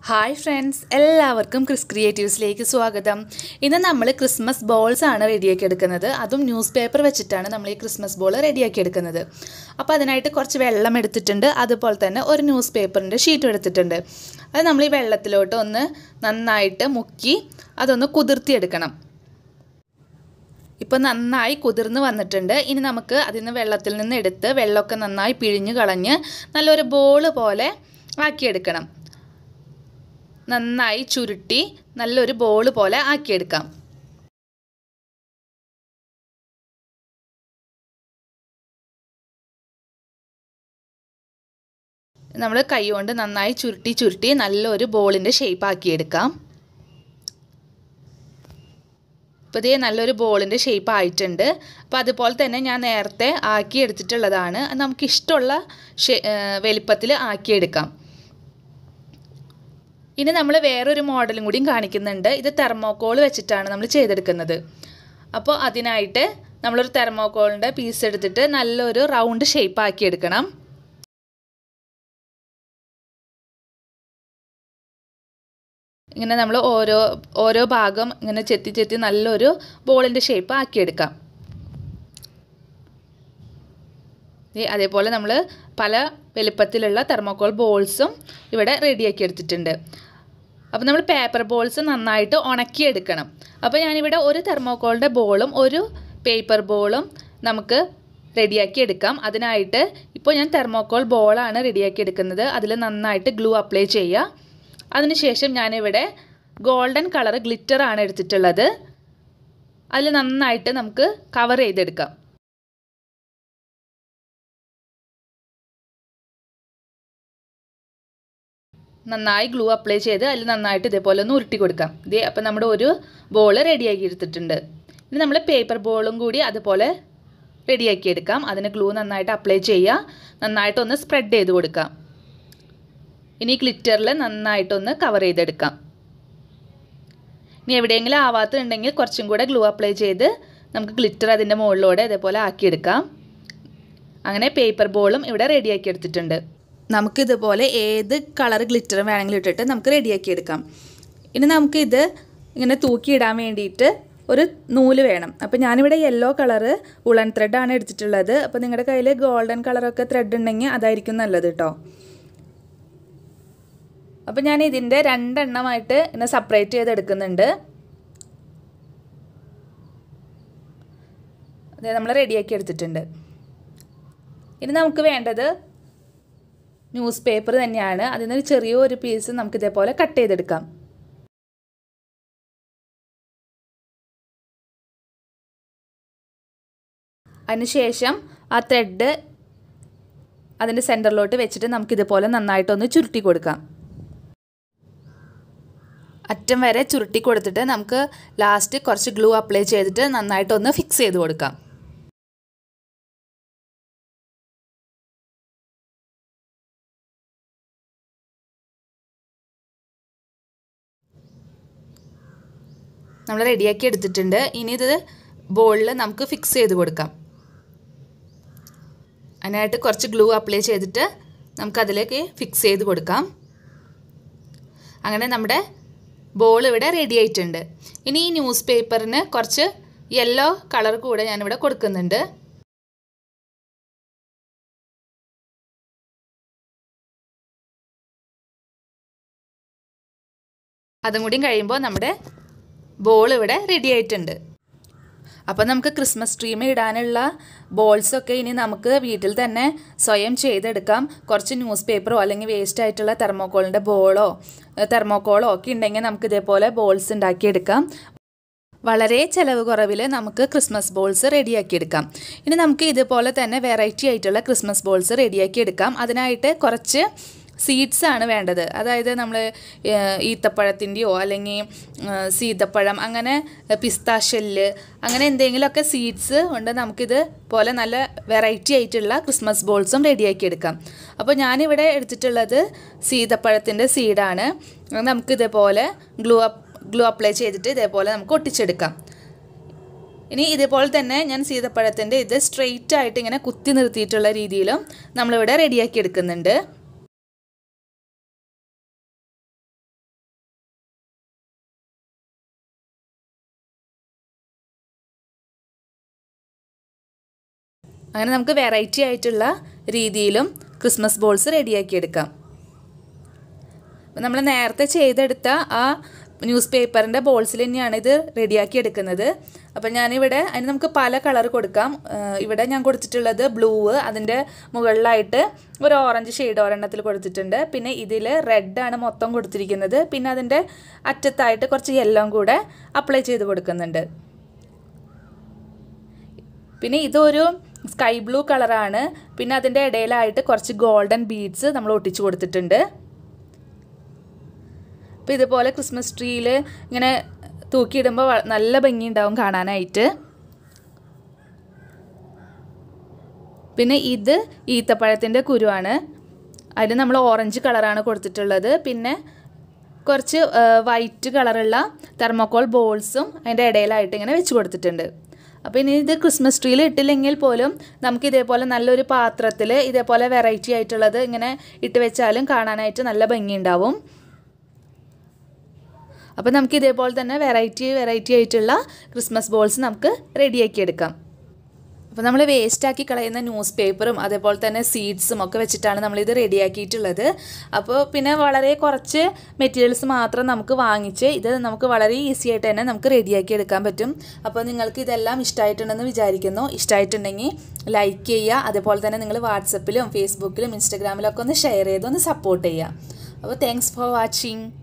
hi friends എല്ലാവർക്കും Chris ക്രിയേറ്റീവ്സിലേക്ക് സ്വാഗതം ഇന്ന് നമ്മൾ ക്രിസ്മസ് ബോൾസ് ആണ് റെഡിയാക്കി എടുക്കുന്നത് അതും ന്യൂസ് പേപ്പർ വെച്ചിട്ടാണ് നമ്മൾ ഈ ക്രിസ്മസ് ബോൾ റെഡിയാക്കി എടുക്കുന്നത് അപ്പോൾ അതിനായിട്ട് കുറച്ച് വെള്ളം എടുത്തിട്ടുണ്ട് അതുപോലെ തന്നെ ഒരു ന്യൂസ് പേപ്പറിൻ്റെ ഷീറ്റും എടുത്തിട്ടുണ്ട് അത് നമ്മൾ ഈ വെള്ളത്തിലോട്ട് ഒന്ന് നന്നായിട്ട് മുക്കി അതൊന്ന് കുതിർത്തിയെടുക്കണം ഇപ്പോൾ നന്നായി കുതിർന്ന് വന്നിട്ടുണ്ട് ഇനി നമുക്ക് അതിൽ നിന്ന് വെള്ളത്തിൽ നിന്ന് എടുത്ത് വെള്ളമൊക്കെ നന്നായി പിഴിഞ്ഞ് കളഞ്ഞ് നല്ലൊരു ബോൾ പോലെ ആക്കിയെടുക്കണം നന്നായി ചുരുട്ടി നല്ലൊരു ബോൾ പോലെ ആക്കിയെടുക്കാം നമ്മൾ കൈകൊണ്ട് നന്നായി ചുരുട്ടി ചുരുട്ടി നല്ലൊരു ബോളിൻ്റെ ഷേപ്പ് ആക്കിയെടുക്കാം ഇപ്പോൾ ഇതേ നല്ലൊരു ബോളിൻ്റെ ഷേപ്പ് ആയിട്ടുണ്ട് അപ്പോൾ അതുപോലെ തന്നെ ഞാൻ നേരത്തെ ആക്കി എടുത്തിട്ടുള്ളതാണ് നമുക്കിഷ്ടമുള്ള വലിപ്പത്തിൽ ആക്കിയെടുക്കാം ഇനി നമ്മൾ വേറൊരു മോഡലും കൂടിയും കാണിക്കുന്നുണ്ട് ഇത് തെർമോക്കോൾ വെച്ചിട്ടാണ് നമ്മൾ ചെയ്തെടുക്കുന്നത് അപ്പോൾ അതിനായിട്ട് നമ്മളൊരു തെർമോക്കോളിൻ്റെ പീസ് എടുത്തിട്ട് നല്ലൊരു റൗണ്ട് ഷേപ്പ് ആക്കി എടുക്കണം ഇങ്ങനെ നമ്മൾ ഓരോ ഓരോ ഭാഗം ഇങ്ങനെ ചെത്തി ചെത്തി നല്ലൊരു ബോളിൻ്റെ ഷേപ്പ് ആക്കിയെടുക്കാം അതേപോലെ നമ്മൾ പല വലുപ്പത്തിലുള്ള തെർമോക്കോൾ ബോൾസും ഇവിടെ റെഡിയാക്കി എടുത്തിട്ടുണ്ട് അപ്പോൾ നമ്മൾ പേപ്പർ ബോൾസ് നന്നായിട്ട് ഉണക്കിയെടുക്കണം അപ്പോൾ ഞാനിവിടെ ഒരു തെർമോക്കോളിൻ്റെ ബോളും ഒരു പേപ്പർ ബോളും നമുക്ക് റെഡിയാക്കി എടുക്കാം അതിനായിട്ട് ഇപ്പോൾ ഞാൻ തെർമോക്കോൾ ബോളാണ് റെഡിയാക്കി എടുക്കുന്നത് അതിൽ നന്നായിട്ട് ഗ്ലൂ അപ്ലൈ ചെയ്യുക അതിനുശേഷം ഞാനിവിടെ ഗോൾഡൻ കളർ ഗ്ലിറ്ററാണ് എടുത്തിട്ടുള്ളത് അതിൽ നന്നായിട്ട് നമുക്ക് കവർ ചെയ്തെടുക്കാം നന്നായി ഗ്ലൂ അപ്ലൈ ചെയ്ത് അതിൽ നന്നായിട്ട് ഇതേപോലെ ഒന്ന് ഉരുട്ടി കൊടുക്കാം ഇതേ അപ്പം നമ്മുടെ ഒരു ബോൾ റെഡിയാക്കി എടുത്തിട്ടുണ്ട് ഇനി നമ്മൾ പേപ്പർ ബോളും കൂടി അതുപോലെ റെഡിയാക്കി എടുക്കാം അതിന് ഗ്ലൂ നന്നായിട്ട് അപ്ലൈ ചെയ്യുക നന്നായിട്ടൊന്ന് സ്പ്രെഡ് ചെയ്ത് കൊടുക്കാം ഇനി ഗ്ലിറ്ററിൽ നന്നായിട്ടൊന്ന് കവർ ചെയ്തെടുക്കാം ഇനി എവിടെയെങ്കിലും ആവാത്തുണ്ടെങ്കിൽ കുറച്ചും കൂടെ ഗ്ലൂ അപ്ലൈ ചെയ്ത് നമുക്ക് ഗ്ലിറ്റർ അതിൻ്റെ മുകളിലൂടെ ഇതേപോലെ ആക്കിയെടുക്കാം അങ്ങനെ പേപ്പർ ബോളും ഇവിടെ റെഡിയാക്കി എടുത്തിട്ടുണ്ട് നമുക്കിതുപോലെ ഏത് കളർ ഗ്ലിറ്റർ വേണമെങ്കിലും ഇട്ടിട്ട് നമുക്ക് റെഡിയാക്കി എടുക്കാം ഇനി നമുക്കിത് ഇങ്ങനെ തൂക്കിയിടാൻ വേണ്ടിയിട്ട് ഒരു നൂല് വേണം അപ്പോൾ ഞാനിവിടെ യെല്ലോ കളറ് ഉളൻ ത്രെഡാണ് എടുത്തിട്ടുള്ളത് അപ്പോൾ നിങ്ങളുടെ കയ്യിൽ ഗോൾഡൻ കളറൊക്കെ ത്രെഡ് ഉണ്ടെങ്കിൽ അതായിരിക്കും നല്ലത് കേട്ടോ അപ്പോൾ ഞാൻ ഇതിൻ്റെ രണ്ടെണ്ണമായിട്ട് ഇങ്ങനെ സെപ്പറേറ്റ് ചെയ്തെടുക്കുന്നുണ്ട് അതെ നമ്മൾ റെഡിയാക്കി എടുത്തിട്ടുണ്ട് ഇനി നമുക്ക് വേണ്ടത് ന്യൂസ് പേപ്പർ തന്നെയാണ് അതിൽ നിന്ന് ചെറിയൊരു പീസ് നമുക്ക് ഇതേപോലെ കട്ട് ചെയ്തെടുക്കാം അതിനുശേഷം ആ ത്രെഡ് അതിൻ്റെ സെൻറ്ററിലോട്ട് വെച്ചിട്ട് നമുക്കിതുപോലെ നന്നായിട്ടൊന്ന് ചുരുട്ടി കൊടുക്കാം അറ്റം വരെ ചുരുട്ടി കൊടുത്തിട്ട് നമുക്ക് ലാസ്റ്റ് കുറച്ച് ഗ്ലൂ അപ്ലൈ ചെയ്തിട്ട് നന്നായിട്ടൊന്ന് ഫിക്സ് ചെയ്ത് കൊടുക്കാം നമ്മൾ റെഡിയാക്കി എടുത്തിട്ടുണ്ട് ഇനി ഇത് ബോളിൽ നമുക്ക് ഫിക്സ് ചെയ്ത് കൊടുക്കാം അതിനായിട്ട് കുറച്ച് ഗ്ലൂ അപ്ലൈ ചെയ്തിട്ട് നമുക്കതിലേക്ക് ഫിക്സ് ചെയ്ത് കൊടുക്കാം അങ്ങനെ നമ്മുടെ ബോൾ ഇവിടെ റെഡി ആയിട്ടുണ്ട് ഇനി ഈ ന്യൂസ് പേപ്പറിന് കുറച്ച് യെല്ലോ കളർ കൂടെ ഞാനിവിടെ കൊടുക്കുന്നുണ്ട് അതും കൂടി കഴിയുമ്പോൾ നമ്മുടെ ബോൾ ഇവിടെ റെഡി ആയിട്ടുണ്ട് അപ്പോൾ നമുക്ക് ക്രിസ്മസ് ട്രീം ഇടാനുള്ള ബോൾസൊക്കെ ഇനി നമുക്ക് വീട്ടിൽ തന്നെ സ്വയം ചെയ്തെടുക്കാം കുറച്ച് ന്യൂസ് പേപ്പറോ അല്ലെങ്കിൽ വേസ്റ്റ് ആയിട്ടുള്ള തെർമോക്കോളിൻ്റെ ബോളോ തെർമോക്കോളോ ഒക്കെ ഉണ്ടെങ്കിൽ നമുക്ക് ഇതേപോലെ ബോൾസ് ഉണ്ടാക്കിയെടുക്കാം വളരെ ചിലവ് കുറവിൽ നമുക്ക് ക്രിസ്മസ് ബോൾസ് റെഡിയാക്കിയെടുക്കാം ഇനി നമുക്ക് ഇതുപോലെ തന്നെ വെറൈറ്റി ആയിട്ടുള്ള ക്രിസ്മസ് ബോൾസ് റെഡിയാക്കിയെടുക്കാം അതിനായിട്ട് കുറച്ച് സീഡ്സ് ആണ് വേണ്ടത് അതായത് നമ്മൾ ഈത്തപ്പഴത്തിൻ്റെയോ അല്ലെങ്കിൽ സീതപ്പഴം അങ്ങനെ പിസ്താഷെല്ല് അങ്ങനെ എന്തെങ്കിലുമൊക്കെ സീഡ്സ് ഉണ്ട് നമുക്കിത് പോലെ നല്ല വെറൈറ്റി ആയിട്ടുള്ള ക്രിസ്മസ് ബോൾസും റെഡിയാക്കി എടുക്കാം അപ്പോൾ ഞാനിവിടെ എടുത്തിട്ടുള്ളത് സീതപ്പഴത്തിൻ്റെ സീഡാണ് നമുക്കിതേപോലെ ഗ്ലൂ അപ്പ് ഗ്ലൂ അപ്ലൈ ചെയ്തിട്ട് ഇതേപോലെ നമുക്ക് ഒട്ടിച്ചെടുക്കാം ഇനി ഇതേപോലെ തന്നെ ഞാൻ സീതപ്പഴത്തിൻ്റെ ഇത് സ്ട്രെയിറ്റ് ആയിട്ട് ഇങ്ങനെ കുത്തി നിർത്തിയിട്ടുള്ള രീതിയിലും നമ്മളിവിടെ റെഡിയാക്കി എടുക്കുന്നുണ്ട് അങ്ങനെ നമുക്ക് വെറൈറ്റി ആയിട്ടുള്ള രീതിയിലും ക്രിസ്മസ് ബോൾസ് റെഡിയാക്കി എടുക്കാം നമ്മൾ നേരത്തെ ചെയ്തെടുത്ത ആ ന്യൂസ് പേപ്പറിൻ്റെ ബോൾസിൽ തന്നെയാണ് ഇത് റെഡിയാക്കി എടുക്കുന്നത് അപ്പം ഞാനിവിടെ അതിന് നമുക്ക് പല കളർ കൊടുക്കാം ഏഹ് ഇവിടെ ഞാൻ കൊടുത്തിട്ടുള്ളത് ബ്ലൂ അതിൻ്റെ മുകളിലായിട്ട് ഒരു ഓറഞ്ച് ഷെയ്ഡ് ഒരെണ്ണത്തിൽ കൊടുത്തിട്ടുണ്ട് പിന്നെ ഇതിൽ റെഡാണ് മൊത്തം കൊടുത്തിരിക്കുന്നത് പിന്നെ അതിൻ്റെ അറ്റത്തായിട്ട് കുറച്ച് യെല്ലോ കൂടെ അപ്ലൈ ചെയ്ത് കൊടുക്കുന്നുണ്ട് പിന്നെ ഇതൊരു സ്കൈ ബ്ലൂ കളറാണ് പിന്നെ അതിൻ്റെ ഇടയിലായിട്ട് കുറച്ച് ഗോൾഡൻ ബീഡ്സ് നമ്മൾ ഒട്ടിച്ചു കൊടുത്തിട്ടുണ്ട് അപ്പോൾ ഇതുപോലെ ക്രിസ്മസ് ട്രീയിൽ ഇങ്ങനെ തൂക്കിയിടുമ്പോൾ വ- നല്ല ഭംഗിയുണ്ടാവും കാണാനായിട്ട് പിന്നെ ഇത് ഈത്തപ്പഴത്തിൻ്റെ കുരുവാണ് അതിന് നമ്മൾ ഓറഞ്ച് കളറാണ് കൊടുത്തിട്ടുള്ളത് പിന്നെ കുറച്ച് വൈറ്റ് കളറുള്ള തെർമോക്കോൾ ബോൾസും അതിൻ്റെ ഇടയിലായിട്ട് ഇങ്ങനെ വെച്ച് കൊടുത്തിട്ടുണ്ട് അപ്പോൾ ഇനി ഇത് ക്രിസ്മസ് ട്രീയിൽ ഇട്ടില്ലെങ്കിൽ പോലും നമുക്ക് ഇതേപോലെ നല്ലൊരു പാത്രത്തിൽ ഇതേപോലെ വെറൈറ്റി ആയിട്ടുള്ളത് ഇങ്ങനെ ഇട്ട് വെച്ചാലും കാണാനായിട്ട് നല്ല ഭംഗിയുണ്ടാവും അപ്പോൾ നമുക്ക് ഇതേപോലെ തന്നെ വെറൈറ്റി വെറൈറ്റി ആയിട്ടുള്ള ക്രിസ്മസ് ബോൾസ് നമുക്ക് റെഡിയാക്കി എടുക്കാം അപ്പോൾ നമ്മൾ വേസ്റ്റാക്കി കളയുന്ന ന്യൂസ് പേപ്പറും അതേപോലെ തന്നെ സീഡ്സും ഒക്കെ വെച്ചിട്ടാണ് നമ്മളിത് റെഡിയാക്കിയിട്ടുള്ളത് അപ്പോൾ പിന്നെ വളരെ കുറച്ച് മെറ്റീരിയൽസ് മാത്രം നമുക്ക് വാങ്ങിച്ച് ഇത് നമുക്ക് വളരെ ഈസി ആയിട്ട് തന്നെ നമുക്ക് റെഡിയാക്കി എടുക്കാൻ പറ്റും അപ്പോൾ നിങ്ങൾക്ക് ഇതെല്ലാം ഇഷ്ടമായിട്ടുണ്ടെന്ന് വിചാരിക്കുന്നു ഇഷ്ടമായിട്ടുണ്ടെങ്കിൽ ലൈക്ക് ചെയ്യുക അതേപോലെ തന്നെ നിങ്ങൾ വാട്സപ്പിലും ഫേസ്ബുക്കിലും ഇൻസ്റ്റാഗ്രാമിലൊക്കെ ഒന്ന് ഷെയർ ചെയ്ത് ഒന്ന് സപ്പോർട്ട് ചെയ്യുക അപ്പോൾ താങ്ക്സ് ഫോർ വാച്ചിങ്